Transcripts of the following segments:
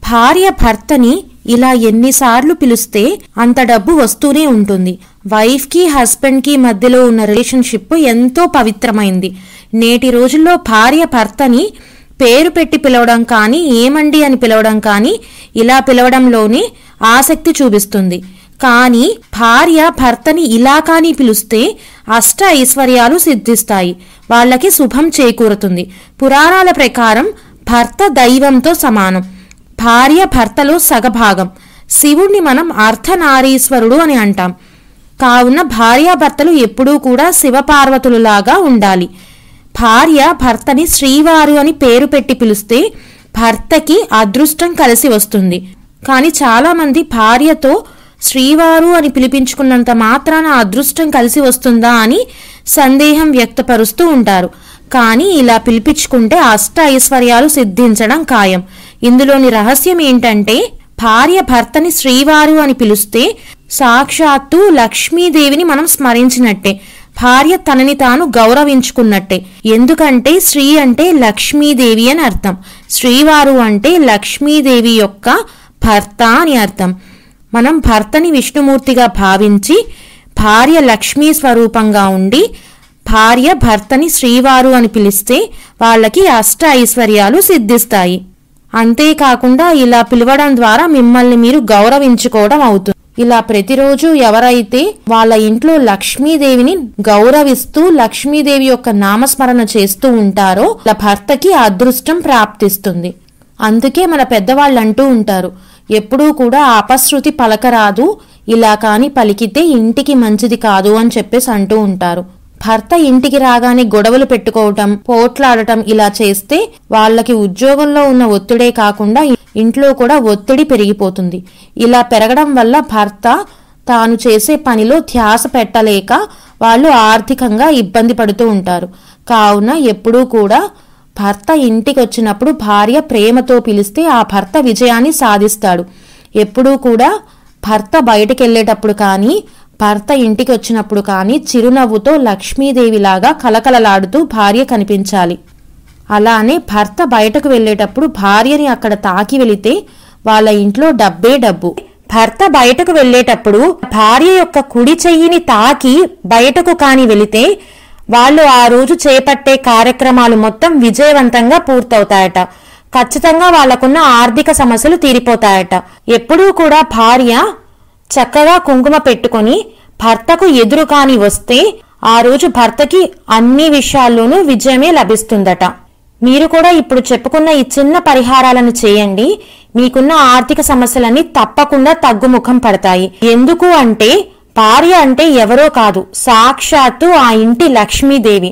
భార్య భర్తని ఇలా ఎన్నిసార్లు పిలిస్తే అంత డబ్బు వస్తూనే ఉంటుంది వైఫ్ కి హస్బెండ్ కి మధ్యలో ఉన్న రిలేషన్షిప్ ఎంతో పవిత్రమైంది నేటి రోజుల్లో భార్య భర్తని పేరు పెట్టి పిలవడం కానీ ఏమండి అని పిలవడం కానీ ఇలా పిలవడంలోనే ఆసక్తి చూపిస్తుంది కానీ భార్య భర్తని ఇలా కానీ పిలుస్తే అష్ట ఐశ్వర్యాలు సిద్ధిస్తాయి వాళ్ళకి శుభం చేకూరుతుంది పురాణాల ప్రకారం భర్త దైవంతో సమానం భార్య భర్తలో సగభాగం శివుణ్ణి మనం అర్ధనారీశ్వరుడు అని అంటాం కావున భార్యాభర్తలు ఎప్పుడూ కూడా శివపార్వతులులాగా ఉండాలి భార్య భర్తని శ్రీవారు అని పేరు పెట్టి పిలిస్తే భర్తకి అదృష్టం కలిసి వస్తుంది కానీ చాలామంది భార్యతో శ్రీవారు అని పిలిపించుకున్నంత మాత్రాన అదృష్టం కలిసి వస్తుందా అని సందేహం వ్యక్తపరుస్తూ ఉంటారు కానీ ఇలా పిలిపించుకుంటే అష్ట ఐశ్వర్యాలు సిద్ధించడం ఖాయం ఇందులోని రహస్యం ఏంటంటే భార్య భర్తని శ్రీవారు అని పిలిస్తే సాక్షాత్తు లక్ష్మీదేవిని మనం స్మరించినట్టే భార్య తనని తాను గౌరవించుకున్నట్టే ఎందుకంటే శ్రీ అంటే లక్ష్మీదేవి అని అర్థం శ్రీవారు అంటే లక్ష్మీదేవి యొక్క భర్త అని అర్థం మనం భర్తని విష్ణుమూర్తిగా భావించి భార్య లక్ష్మీ స్వరూపంగా ఉండి భార్య భర్తని శ్రీవారు అని పిలిస్తే వాళ్ళకి అష్ట ఐశ్వర్యాలు సిద్ధిస్తాయి అంతేకాకుండా ఇలా పిలవడం ద్వారా మిమ్మల్ని మీరు గౌరవించుకోవడం అవుతుంది ఇలా ప్రతిరోజు ఎవరైతే వాళ్ళ ఇంట్లో లక్ష్మీదేవిని గౌరవిస్తూ లక్ష్మీదేవి యొక్క నామస్మరణ చేస్తూ ఉంటారో వాళ్ళ భర్తకి అదృష్టం ప్రాప్తిస్తుంది అందుకే మన పెద్దవాళ్ళు అంటూ ఉంటారు ఎప్పుడూ కూడా అపశృతి పలకరాదు ఇలా కాని పలికితే ఇంటికి మంచిది కాదు అని చెప్పేసి అంటూ ఉంటారు భర్త ఇంటికి రాగానే గొడవలు పెట్టుకోవటం పోట్లాడటం ఇలా చేస్తే వాళ్ళకి ఉద్యోగంలో ఉన్న ఒత్తిడే కాకుండా ఇంట్లో కూడా ఒత్తిడి పెరిగిపోతుంది ఇలా పెరగడం వల్ల భర్త తాను చేసే పనిలో ధ్యాస పెట్టలేక వాళ్ళు ఆర్థికంగా ఇబ్బంది పడుతూ ఉంటారు కావున ఎప్పుడూ కూడా భర్త ఇంటికి వచ్చినప్పుడు భార్య ప్రేమతో పిలిస్తే ఆ భర్త విజయాన్ని సాధిస్తాడు ఎప్పుడూ కూడా భర్త బయటికి వెళ్ళేటప్పుడు కానీ భర్త ఇంటికి వచ్చినప్పుడు కానీ చిరునవ్వుతో లక్ష్మీదేవిలాగా కలకలలాడుతూ భార్య కనిపించాలి అలానే భర్త బయటకు వెళ్ళేటప్పుడు భార్యని అక్కడ తాకి వెళితే వాళ్ళ ఇంట్లో డబ్బే డబ్బు భర్త బయటకు వెళ్ళేటప్పుడు భార్య యొక్క కుడి చెయ్యిని తాకి బయటకు కాని వెళితే వాళ్ళు ఆ రోజు చేపట్టే కార్యక్రమాలు మొత్తం విజయవంతంగా పూర్తవుతాయట ఖచ్చితంగా వాళ్లకున్న ఆర్థిక సమస్యలు తీరిపోతాయట ఎప్పుడూ కూడా భార్య చక్కగా కుంకుమ పెట్టుకొని భర్తకు ఎదురు కాని వస్తే ఆ రోజు భర్తకి అన్ని విషయాల్లోనూ విజయమే లభిస్తుందట మీరు కూడా ఇప్పుడు చెప్పుకున్న ఈ చిన్న పరిహారాలను చేయండి మీకున్న ఆర్థిక సమస్యలన్నీ తప్పకుండా తగ్గుముఖం పడతాయి ఎందుకు అంటే భార్య అంటే ఎవరో కాదు సాక్షాత్తు ఆ ఇంటి లక్ష్మీదేవి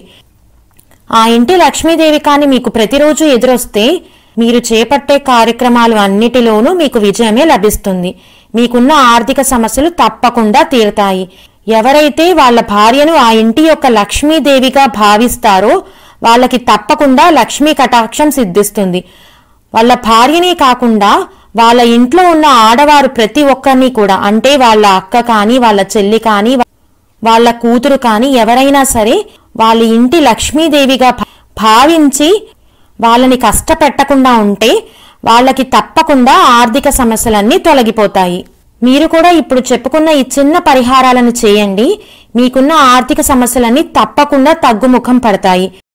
ఆ ఇంటి లక్ష్మీదేవి కాని మీకు ప్రతిరోజు ఎదురొస్తే మీరు చేపట్టే కార్యక్రమాలు అన్నిటిలోనూ మీకు విజయమే లభిస్తుంది మీకున్న ఆర్థిక సమస్యలు తప్పకుండా తీరుతాయి ఎవరైతే వాళ్ళ భార్యను ఆ ఇంటి యొక్క లక్ష్మీదేవిగా భావిస్తారో వాళ్ళకి తప్పకుండా లక్ష్మీ కటాక్షం సిద్ధిస్తుంది వాళ్ళ భార్యనే కాకుండా వాళ్ళ ఇంట్లో ఉన్న ఆడవారు ప్రతి ఒక్కరిని కూడా అంటే వాళ్ళ అక్క కానీ వాళ్ళ చెల్లి కానీ వాళ్ళ కూతురు కానీ ఎవరైనా సరే వాళ్ళ ఇంటి లక్ష్మీదేవిగా భా- భావించి వాళ్ళని కష్టపెట్టకుండా ఉంటే వాళ్ళకి తప్పకుండా ఆర్థిక సమస్యలన్నీ తొలగిపోతాయి మీరు కూడా ఇప్పుడు చెప్పుకున్న ఈ చిన్న పరిహారాలను చేయండి మీకున్న ఆర్థిక సమస్యలన్నీ తప్పకుండా తగ్గుముఖం పడతాయి